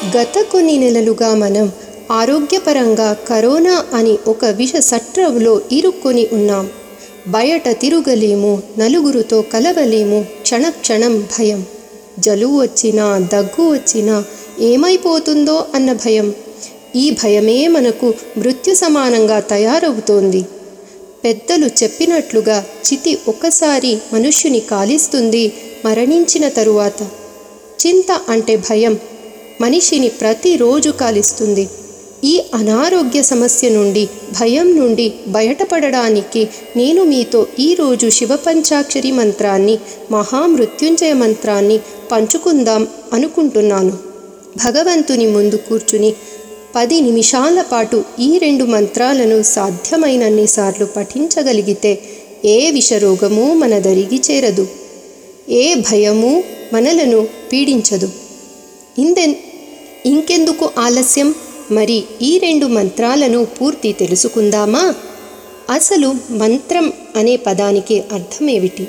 గత కొన్ని నెలలుగా మనం ఆరోగ్యపరంగా కరోనా అని ఒక విష సట్రవులో ఇరుక్కొని ఉన్నాం బయట తిరగలేము నలుగురితో కలవలేము క్షణక్షణం భయం జలుబు వచ్చినా దగ్గు వచ్చినా ఏమైపోతుందో అన్న భయం ఈ భయమే మనకు మృత్యు సమానంగా తయారవుతోంది పెద్దలు చెప్పినట్లుగా చితి ఒక్కసారి మనుష్యుని కాలిస్తుంది మరణించిన తరువాత చింత అంటే భయం మనిషిని ప్రతిరోజు కాలిస్తుంది ఈ అనారోగ్య సమస్య నుండి భయం నుండి బయటపడడానికి నేను మీతో ఈరోజు శివపంచాక్షరి మంత్రాన్ని మహామృత్యుంజయ మంత్రాన్ని పంచుకుందాం అనుకుంటున్నాను భగవంతుని ముందు కూర్చుని పది నిమిషాల పాటు ఈ రెండు మంత్రాలను సాధ్యమైనన్నిసార్లు పఠించగలిగితే ఏ విషరోగము మన దరిగి చేరదు ఏ భయము మనలను పీడించదు ఇందెన్ ఇంకెందుకు ఆలస్యం మరి ఈ రెండు మంత్రాలను పూర్తి తెలుసుకుందామా అసలు మంత్రం అనే పదానికి అర్థమేమిటి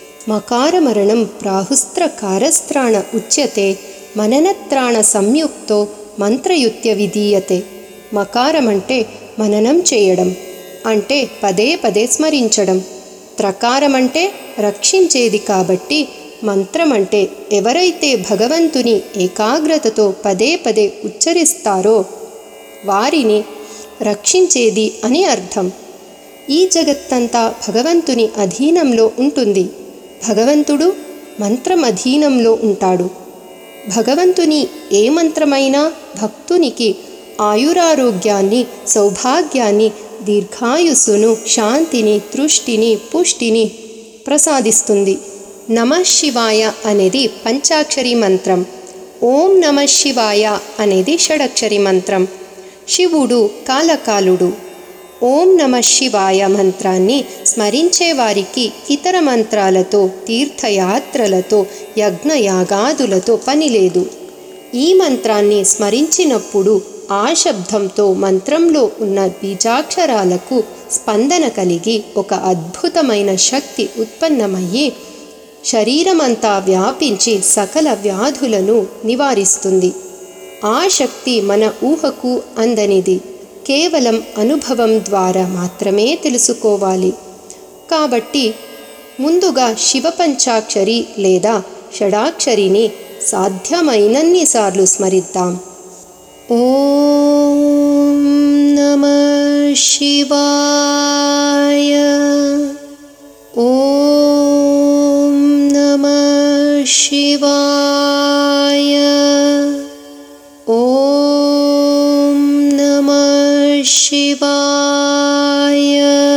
మకారమరణం ప్రాహుస్త్ర కారస్త్రాణ ఉచ్యతే మననత్రాణ సంయుక్తో మంత్రయుత్య విధీయతే మకారం అంటే మననం చేయడం అంటే పదే పదే స్మరించడం త్రకారం అంటే రక్షించేది కాబట్టి మంత్రం అంటే ఎవరైతే భగవంతుని ఏకాగ్రతతో పదే పదే ఉచ్చరిస్తారో వారిని రక్షించేది అని అర్థం ఈ జగత్తంతా భగవంతుని అధీనంలో ఉంటుంది భగవంతుడు మంత్రం అధీనంలో ఉంటాడు భగవంతుని ఏ మంత్రమైనా భక్తునికి ఆయురారోగ్యాన్ని సౌభాగ్యాన్ని దీర్ఘాయుస్సును శాంతిని తృష్టిని పుష్టిని ప్రసాదిస్తుంది నమ శివాయ అనేది పంచాక్షరి మంత్రం ఓం నమ శివాయ అనేది షడక్షరి మంత్రం శివుడు కాలకాలుడు ఓం నమ శివాయ మంత్రాన్ని స్మరించే వారికి ఇతర మంత్రాలతో తీర్థయాత్రలతో యజ్ఞయాగాదులతో పని లేదు ఈ మంత్రాన్ని స్మరించినప్పుడు ఆ శబ్దంతో మంత్రంలో ఉన్న బీజాక్షరాలకు స్పందన కలిగి ఒక అద్భుతమైన శక్తి ఉత్పన్నమయ్యి శరీరమంతా వ్యాపించి సకల వ్యాధులను నివారిస్తుంది ఆ శక్తి మన ఊహకు అందనిది కేవలం అనుభవం ద్వారా మాత్రమే తెలుసుకోవాలి కాబట్టి ముందుగా శివపంచాక్షరి లేదా షడాక్షరిని సాధ్యమైనన్నిసార్లు స్మరిద్దాం ఓం నమ శివాయ ఓం నమ శివాయ ఓం నమ శివాయ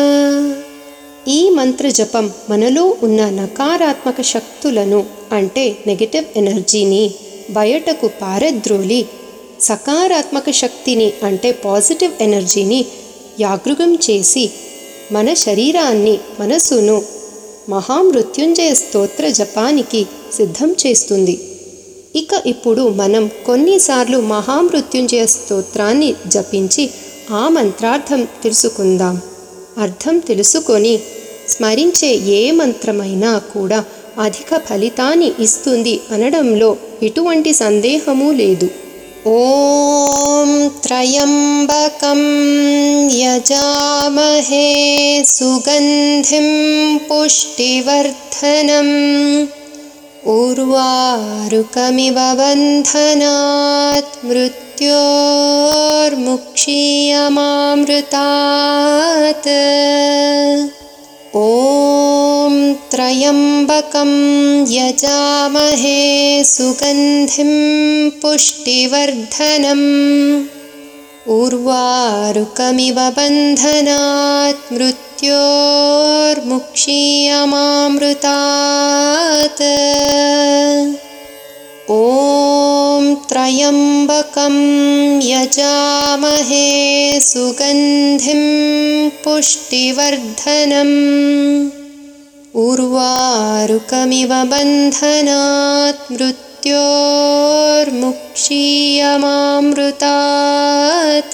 ఈ మంత్ర జపం మనలో ఉన్న నకారాత్మక శక్తులను అంటే నెగటివ్ ఎనర్జీని బయటకు పారద్రోలి సకారాత్మక శక్తిని అంటే పాజిటివ్ ఎనర్జీని యాగృగం చేసి మన శరీరాన్ని మనసును మహామృత్యుంజయ స్తోత్ర జపానికి సిద్ధం చేస్తుంది ఇక ఇప్పుడు మనం కొన్నిసార్లు మహామృత్యుంజయ స్తోత్రాన్ని జపించి ఆ మంత్రార్థం తెలుసుకుందాం అర్థం తెలుసుకొని స్మరించే ఏ మంత్రమైనా కూడా అధిక ఫలితాన్ని ఇస్తుంది అనడంలో ఎటువంటి సందేహము లేదు ఓం త్రయంబకం యజామహే సుగంధిం పుష్టివర్ధనం उर्वारुकमिव बन्धनात् मृत्योर्मुक्षीयमामृतात् ॐ त्र्यम्बकं यजामहे सुगन्धिं पुष्टिवर्धनम् उर्वारुकमिव बन्धनात् मृत्योर्मुक्षीयमामृतात् ॐ त्र्यम्बकं यजामहे सुगन्धिं पुष्टिवर्धनम् उर्वारुकमिव बन्धनात् మృత్యోర్ముక్షీయమామృతాత్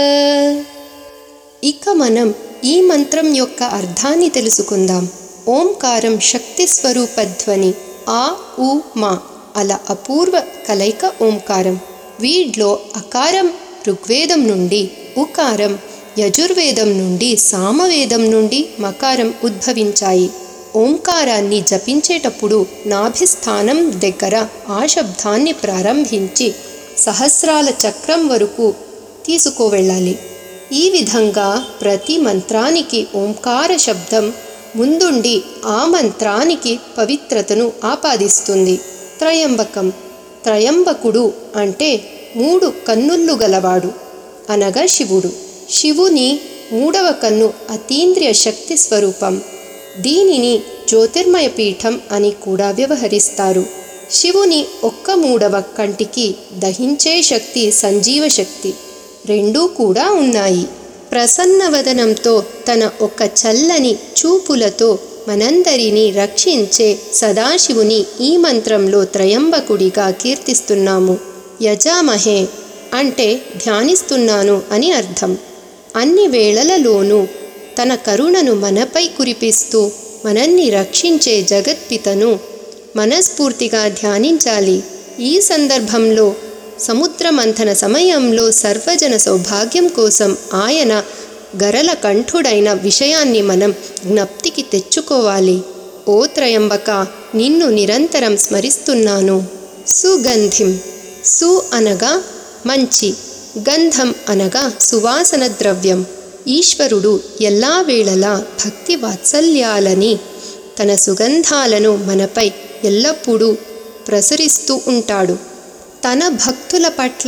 ఇక మనం ఈ మంత్రం యొక్క అర్థాన్ని తెలుసుకుందాం ఓంకారం శక్తి స్వరూప ధ్వని ఆ ఉ మా అల అపూర్వ కలయిక ఓంకారం వీడ్లో అకారం ఋగ్వేదం నుండి ఉకారం యజుర్వేదం నుండి సామవేదం నుండి మకారం ఉద్భవించాయి ఓంకారాన్ని జపించేటప్పుడు నాభిస్థానం దగ్గర ఆ శబ్దాన్ని ప్రారంభించి సహస్రాల చక్రం వరకు తీసుకువెళ్ళాలి ఈ విధంగా ప్రతి మంత్రానికి ఓంకార శబ్దం ముందుండి ఆ మంత్రానికి పవిత్రతను ఆపాదిస్తుంది త్రయంబకం త్రయంబకుడు అంటే మూడు కన్నుళ్ళు గలవాడు అనగా శివుడు శివుని మూడవ కన్ను అతీంద్రియ శక్తి స్వరూపం దీనిని జ్యోతిర్మయ పీఠం అని కూడా వ్యవహరిస్తారు శివుని ఒక్క మూడవ కంటికి దహించే శక్తి సంజీవ శక్తి రెండూ కూడా ఉన్నాయి ప్రసన్నవదనంతో తన ఒక చల్లని చూపులతో మనందరినీ రక్షించే సదాశివుని ఈ మంత్రంలో త్రయంబకుడిగా కీర్తిస్తున్నాము యజామహే అంటే ధ్యానిస్తున్నాను అని అర్థం అన్ని వేళలలోనూ తన కరుణను మనపై కురిపిస్తూ మనల్ని రక్షించే జగత్పితను మనస్ఫూర్తిగా ధ్యానించాలి ఈ సందర్భంలో సముద్ర మంథన సమయంలో సర్వజన సౌభాగ్యం కోసం ఆయన గరల కంఠుడైన విషయాన్ని మనం జ్ఞప్తికి తెచ్చుకోవాలి ఓ త్రయంబక నిన్ను నిరంతరం స్మరిస్తున్నాను సుగంధిం సు అనగా మంచి గంధం అనగా సువాసన ద్రవ్యం ఈశ్వరుడు ఎల్లా వేళలా భక్తి వాత్సల్యాలని తన సుగంధాలను మనపై ఎల్లప్పుడూ ప్రసరిస్తూ ఉంటాడు తన భక్తుల పట్ల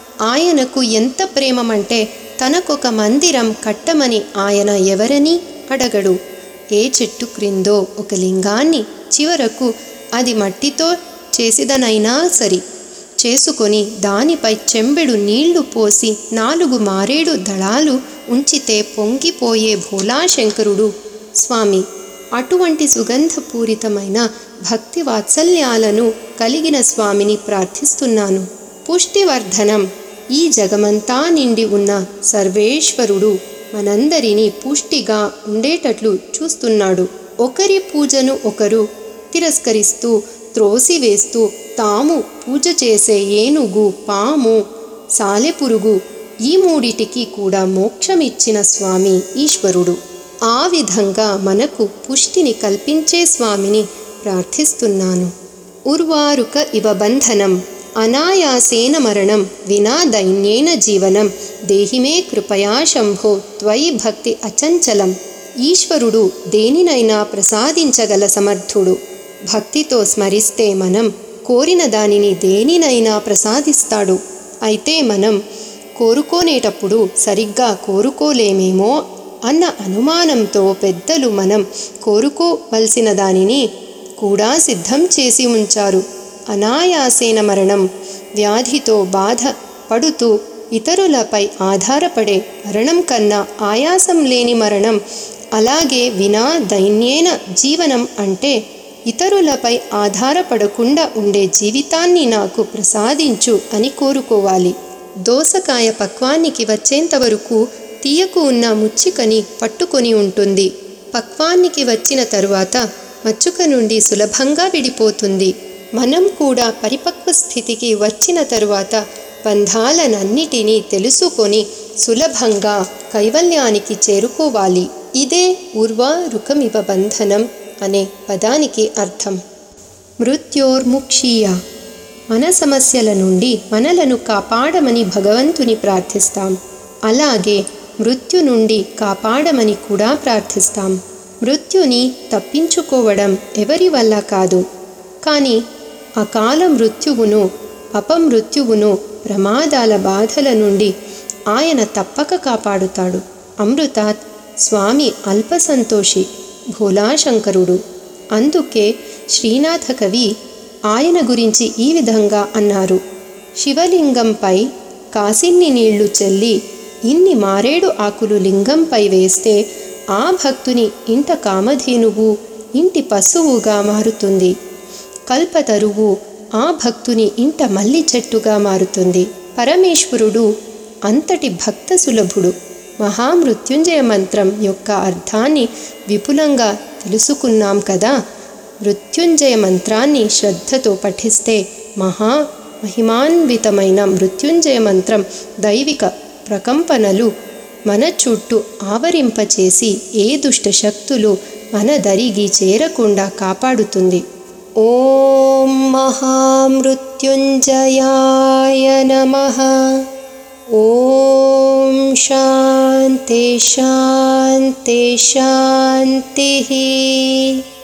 ఆయనకు ఎంత ప్రేమమంటే తనకొక మందిరం కట్టమని ఆయన ఎవరని అడగడు ఏ చెట్టు క్రిందో ఒక లింగాన్ని చివరకు అది మట్టితో చేసిదనైనా సరి చేసుకొని దానిపై చెంబెడు నీళ్లు పోసి నాలుగు మారేడు దళాలు ఉంచితే పొంగిపోయే భోలాశంకరుడు స్వామి అటువంటి సుగంధపూరితమైన భక్తి వాత్సల్యాలను కలిగిన స్వామిని ప్రార్థిస్తున్నాను పుష్టివర్ధనం ఈ జగమంతా నిండి ఉన్న సర్వేశ్వరుడు మనందరినీ పుష్టిగా ఉండేటట్లు చూస్తున్నాడు ఒకరి పూజను ఒకరు తిరస్కరిస్తూ త్రోసివేస్తూ తాము పూజ చేసే ఏనుగు పాము సాలెపురుగు ఈ మూడిటికి కూడా మోక్షమిచ్చిన స్వామి ఈశ్వరుడు ఆ విధంగా మనకు పుష్టిని కల్పించే స్వామిని ప్రార్థిస్తున్నాను ఉర్వారుక ఇవ బంధనం అనాయాసేన మరణం వినా దైన్యేన జీవనం దేహిమే కృపయా శంభో త్వయి భక్తి అచంచలం ఈశ్వరుడు దేనినైనా ప్రసాదించగల సమర్థుడు భక్తితో స్మరిస్తే మనం కోరిన దానిని దేనినైనా ప్రసాదిస్తాడు అయితే మనం కోరుకోనేటప్పుడు సరిగ్గా కోరుకోలేమేమో అన్న అనుమానంతో పెద్దలు మనం కోరుకోవలసిన దానిని కూడా సిద్ధం చేసి ఉంచారు అనాయాసేన మరణం వ్యాధితో బాధ పడుతూ ఇతరులపై ఆధారపడే మరణం కన్నా ఆయాసం లేని మరణం అలాగే వినా దైన్యేన జీవనం అంటే ఇతరులపై ఆధారపడకుండా ఉండే జీవితాన్ని నాకు ప్రసాదించు అని కోరుకోవాలి దోసకాయ పక్వానికి వచ్చేంత వరకు తీయకు ఉన్న ముచ్చికని పట్టుకొని ఉంటుంది పక్వానికి వచ్చిన తరువాత మచ్చుక నుండి సులభంగా విడిపోతుంది మనం కూడా పరిపక్వ స్థితికి వచ్చిన తరువాత బంధాలనన్నిటినీ తెలుసుకొని సులభంగా కైవల్యానికి చేరుకోవాలి ఇదే ఉర్వారుకమివ బంధనం అనే పదానికి అర్థం మృత్యోర్ముక్షీయ మన సమస్యల నుండి మనలను కాపాడమని భగవంతుని ప్రార్థిస్తాం అలాగే మృత్యు నుండి కాపాడమని కూడా ప్రార్థిస్తాం మృత్యుని తప్పించుకోవడం ఎవరి వల్ల కాదు కానీ అకాల మృత్యువును అపమృత్యువును ప్రమాదాల బాధల నుండి ఆయన తప్పక కాపాడుతాడు అమృతాత్ స్వామి అల్పసంతోషి భోలాశంకరుడు అందుకే శ్రీనాథ కవి ఆయన గురించి ఈ విధంగా అన్నారు శివలింగంపై కాసిన్ని నీళ్లు చెల్లి ఇన్ని మారేడు ఆకులు లింగంపై వేస్తే ఆ భక్తుని ఇంట కామధేనువు ఇంటి పశువుగా మారుతుంది కల్పతరువు ఆ భక్తుని ఇంట మల్లి చెట్టుగా మారుతుంది పరమేశ్వరుడు అంతటి భక్త సులభుడు మహామృత్యుంజయ మంత్రం యొక్క అర్థాన్ని విపులంగా తెలుసుకున్నాం కదా మృత్యుంజయ మంత్రాన్ని శ్రద్ధతో పఠిస్తే మహా మహిమాన్వితమైన మృత్యుంజయ మంత్రం దైవిక ప్రకంపనలు మన చుట్టూ ఆవరింపచేసి ఏ దుష్ట శక్తులు మన దరికి చేరకుండా కాపాడుతుంది ఓం మహామృత్యుంజయాయ నమః ఓం శాంతి శాంతి శాంతి